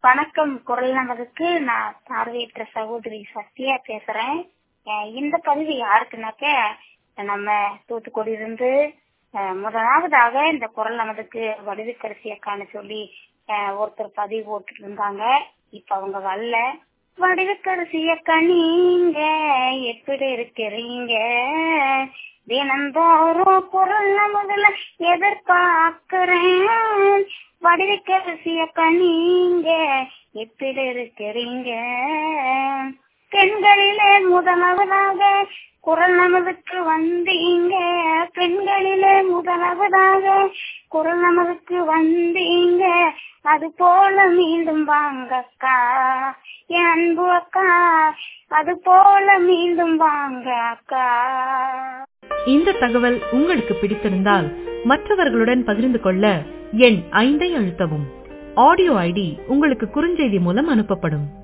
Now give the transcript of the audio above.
வணக்கம் குரல் நமதுக்கு நான் பார்வையற்ற சகோதரி சத்யா பேசுறேன் அஹ் இந்த பதிவு யாருக்குனாக்க நம்ம தூத்துக்குடி இருந்து அஹ் முதலாவதாக இந்த குரல் நமதுக்கு வடிவுக்கரசி அக்கான்னு சொல்லி அஹ் ஒருத்தர் பதிவு போட்டுட்டு இருந்தாங்க இப்ப அவங்க வரல வடிவுக்கரசி அக்கா நீங்க எப்படி இருக்கிறீங்க தினந்தோறும் குரல் நமதுல எதிர்பார்க்கிறேன் வடிவுக்கரசி அக்கா நீங்க எப்படி இருக்கிறீங்க பெண்களிலே முதலாவதாக குரல் நமதுக்கு வந்தீங்க பெண்களிலே முதலாவதாக குரல் நமதுக்கு வந்தீங்க அது போல மீண்டும் வாங்க அக்கா என் அன்பு அக்கா அது போல மீண்டும் வாங்க அக்கா இந்த தகவல் உங்களுக்கு பிடித்திருந்தால் மற்றவர்களுடன் பகிர்ந்து கொள்ள எண் ஐந்தை அழுத்தவும் ஆடியோ ஐடி உங்களுக்கு குறுஞ்செய்தி மூலம் அனுப்பப்படும்